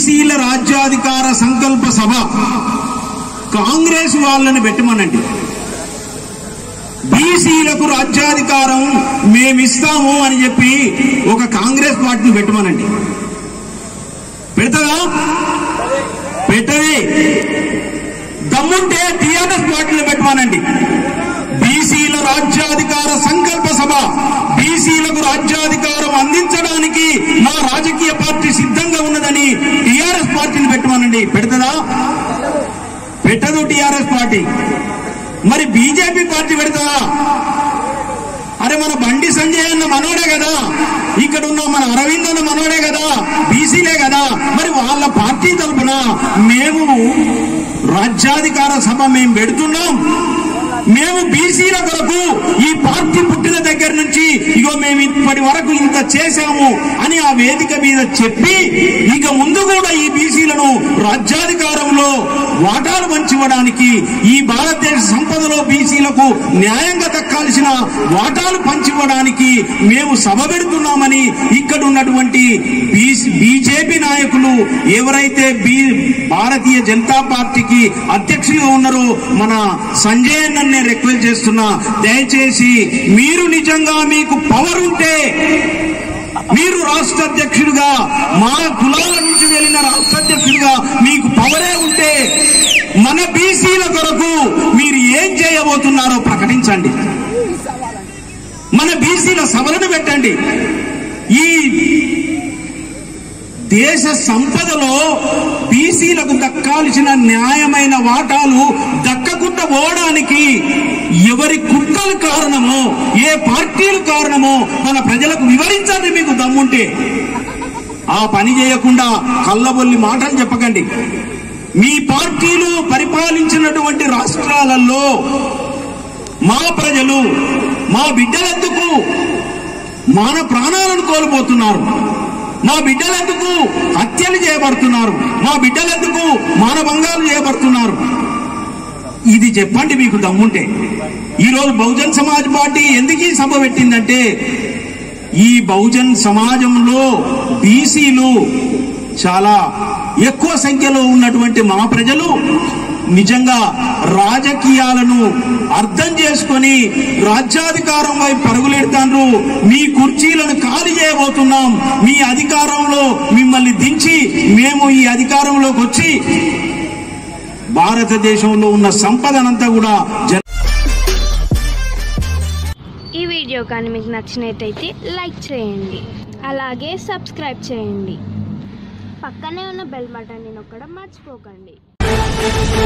బీసీల రాజ్యాధికార సంకల్ప సభ కాంగ్రెస్ వాళ్ళని పెట్టమనండి బీసీలకు రాజ్యాధికారం మేమిస్తాము అని చెప్పి ఒక కాంగ్రెస్ పార్టీని పెట్టమనండి పెడతదా పెట్టది దమ్ముంటే టీఆర్ఎస్ పార్టీని పెట్టమనండి బీసీల రాజ్యాధికార సంకల్ప సభ బీసీలకు రాజ్యాధికారం అందించడానికి మా రాజకీయ పార్టీ సిద్ధంగా ఉన్నదని టీఆర్ఎస్ పార్టీని పెట్టమనండి పెడతదా పెట్టదు టీఆర్ఎస్ పార్టీ మరి బీజేపీ పార్టీ పెడతదా అరే మన బండి సంజయ్ అన్న మనోడే కదా ఇక్కడ ఉన్న మన అరవింద్ అన్న మనోడే కదా బీసీలే కదా మరి వాళ్ళ పార్టీ తరఫున మేము రాజ్యాధికార సభ మేము పెడుతున్నాం మేము బీసీల కొరకు ఈ పార్టీ పుట్టిన దగ్గర నుంచి ఇగో మేము ఇప్పటి వరకు ఇంత చేశాము అని ఆ వేదిక మీద చెప్పి ఇక ముందు కూడా ఈ బీసీలను రాజ్యాధికారంలో వాటాలు పంచివ్వడానికి ఈ భారతదేశ సంపదలో బీసీలకు న్యాయంగా దక్కాల్సిన వాటాలు పంచివ్వడానికి మేము సభ పెడుతున్నామని ఇక్కడ ఉన్నటువంటి బీజేపీ నాయకులు ఎవరైతే బీ భారతీయ జనతా పార్టీకి అధ్యక్షులుగా ఉన్నారో మన సంజయ్ అన్న నేను రిక్వెస్ట్ చేస్తున్నా దయచేసి మీరు నిజంగా మీకు పవర్ ఉంటే మీరు రాష్ట్ర అధ్యక్షుడిగా మా కులాల నుంచి వెళ్ళిన రాష్ట్ర అధ్యక్షుడిగా మీకు పవరే ఉంటే మన బీసీల కొరకు మీరు ఏం చేయబోతున్నారో ప్రకటించండి మన బీసీల సభలను పెట్టండి ఈ దేశ సంపదలో బీసీలకు దక్కాల్సిన న్యాయమైన వాటాలు దక్కకుండా పోవడానికి ఎవరి కుట్రలు కారణమో ఏ పార్టీలు కారణమో మన ప్రజలకు వివరించండి మీకు దమ్ముంటే ఆ పని చేయకుండా కళ్ళబొల్లి మాటలు చెప్పకండి మీ పార్టీలు పరిపాలించినటువంటి రాష్ట్రాలలో మా ప్రజలు మా బిడ్డలెందుకు మాన ప్రాణాలను కోల్పోతున్నారు మా బిడ్డలెందుకు హత్యలు చేయబడుతున్నారు మా బిడ్డలెందుకు మానభంగాలు చేయబడుతున్నారు ఇది చెప్పండి మీకు దమ్ముంటే ఈరోజు బహుజన్ సమాజ్ పార్టీ ఎందుకు ఈ సభ పెట్టిందంటే ఈ బహుజన్ సమాజంలో బీసీలు చాలా ఎక్కువ సంఖ్యలో ఉన్నటువంటి మా ప్రజలు నిజంగా రాజకీయాలను అర్థం చేసుకొని రాజ్యాధికారం వైపు పరుగులెడతాండ్రు మీ కుర్చీలను ఖాళీ చేయబోతున్నాం మీ అధికారంలో మిమ్మల్ని దించి మేము ఈ అధికారంలోకి వచ్చి భారతదేశంలో ఉన్న సంపదనంతా కూడా జన ఈ వీడియో కానీ మీకు నచ్చినట్టయితే లైక్ చేయండి అలాగే సబ్స్క్రైబ్ చేయండి పక్కనే ఉన్న బెల్ బటన్ని నొక్కడం మర్చిపోకండి